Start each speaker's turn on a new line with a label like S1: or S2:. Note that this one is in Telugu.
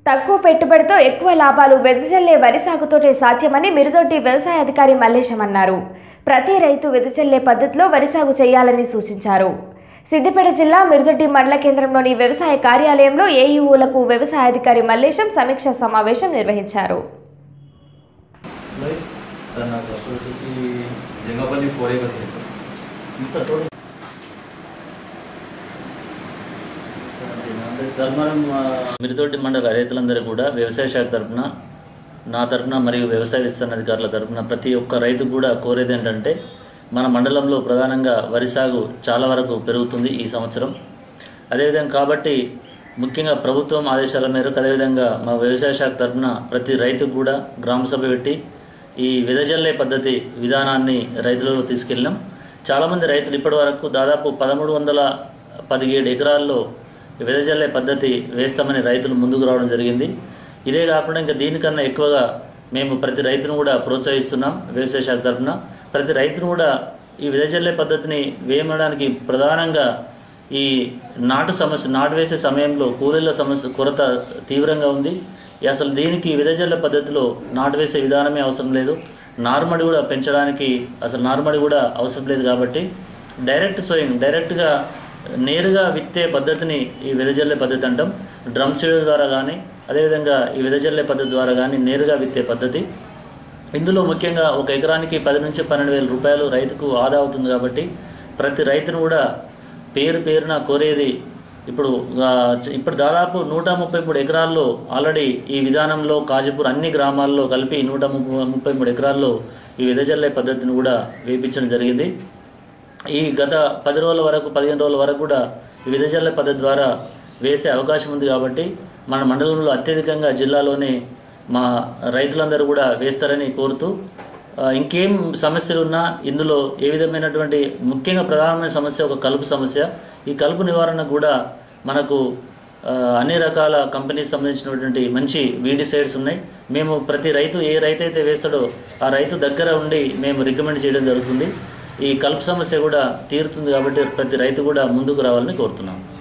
S1: తక్కువ పెట్టుబడితో ఎక్కువ లాభాలు వెదజల్లే వరి సాగుతోటే సాధ్యమని మిరుదొడ్డి వ్యవసాయ అధికారి మల్లేశం అన్నారు ప్రతి రైతు వెదజల్లే పద్ధతిలో వరి సాగు చేయాలని సూచించారు సిద్దిపేట జిల్లా మిరుదొడ్డి మండల కేంద్రంలోని వ్యవసాయ కార్యాలయంలో ఏఈఓలకు వ్యవసాయ అధికారి మల్లేశం సమీక్షా సమావేశం నిర్వహించారు
S2: మరి సార్ నాకు అప్పుడు వచ్చేసి జంగపల్లి ఫోర్ ఏకర్స్ ఉంది సార్ ఇంత టోటల్
S3: ధర్మవరం ఆ, మిరుతోటి మండల రైతులందరూ కూడా వ్యవసాయ శాఖ తరపున నా తరపున మరియు వ్యవసాయ విస్తరణ అధికారుల తరపున ప్రతి ఒక్క రైతు కూడా కోరేది ఏంటంటే మన మండలంలో ప్రధానంగా వరి సాగు చాలా వరకు పెరుగుతుంది ఈ సంవత్సరం అదేవిధంగా కాబట్టి ముఖ్యంగా ప్రభుత్వం ఆదేశాల మేరకు అదేవిధంగా మా వ్యవసాయ శాఖ తరపున ప్రతి రైతుకు కూడా గ్రామ సభ పెట్టి ఈ విదజల్లే పద్ధతి విధానాన్ని రైతులలో తీసుకెళ్ళాం చాలామంది రైతులు ఇప్పటి వరకు దాదాపు పదమూడు వందల పదిహేడు ఎకరాల్లో వెదజల్లే పద్ధతి వేస్తామని రైతులు ముందుకు రావడం జరిగింది ఇదే కాకుండా ఇంకా దీనికన్నా ఎక్కువగా మేము ప్రతి రైతును కూడా ప్రోత్సహిస్తున్నాం వ్యవసాయ శాఖ తరఫున ప్రతి రైతును కూడా ఈ వెదజల్లే పద్ధతిని వేయడానికి ప్రధానంగా ఈ నాటు సమస్య నాటు వేసే సమయంలో కూలీల సమస్య కొరత తీవ్రంగా ఉంది ఈ అసలు దీనికి విదజల్ల పద్ధతిలో నాటు వేసే విధానమే అవసరం లేదు నార్మడి కూడా పెంచడానికి అసలు నార్మడి కూడా అవసరం లేదు కాబట్టి డైరెక్ట్ సోయింగ్ డైరెక్ట్గా నేరుగా విత్తే పద్ధతిని ఈ వెదజల్లే పద్ధతి అంటాం డ్రమ్ సీడ్ ద్వారా కానీ అదేవిధంగా ఈ వెదజల్లే పద్ధతి ద్వారా కానీ నేరుగా విత్తే పద్ధతి ఇందులో ముఖ్యంగా ఒక ఎకరానికి పది నుంచి పన్నెండు వేల రూపాయలు రైతుకు ఆదా అవుతుంది కాబట్టి ప్రతి రైతును కూడా పేరు పేరున కోరేది ఇప్పుడు ఆ, చ- ఇప్పుడు దాదాపు నూట ముప్పై మూడు ఎకరాల్లో ఆల్రెడీ ఈ విధానంలో కాజీపూర్ అన్ని గ్రామాల్లో కలిపి నూట ముప్పై ముప్పై మూడు ఎకరాల్లో ఈ వెదజల్లే పద్ధతిని కూడా వేయించడం జరిగింది ఈ గత పది రోజుల వరకు పదిహేను రోజుల వరకు కూడా ఈ విదజల్ల పద్ధతి ద్వారా వేసే అవకాశం ఉంది కాబట్టి మన మండలంలో అత్యధికంగా జిల్లాలోనే మా రైతులందరూ కూడా వేస్తారని కోరుతూ ఆ, ఇంకేం సమస్యలు ఉన్నా ఇందులో ఏ విధమైనటువంటి ముఖ్యంగా ప్రధానమైన సమస్య ఒక కలుపు సమస్య ఈ కలుపు నివారణ కూడా మనకు ఆ, అన్ని రకాల కంపెనీస్ సంబంధించినటువంటి మంచి వీడిసైడ్స్ ఉన్నాయి మేము ప్రతి రైతు ఏ రైతు అయితే వేస్తాడో ఆ రైతు దగ్గర ఉండి మేము రికమెండ్ చేయడం జరుగుతుంది ఈ కలుపు సమస్య కూడా తీరుతుంది కాబట్టి ప్రతి రైతు కూడా ముందుకు రావాలని కోరుతున్నాం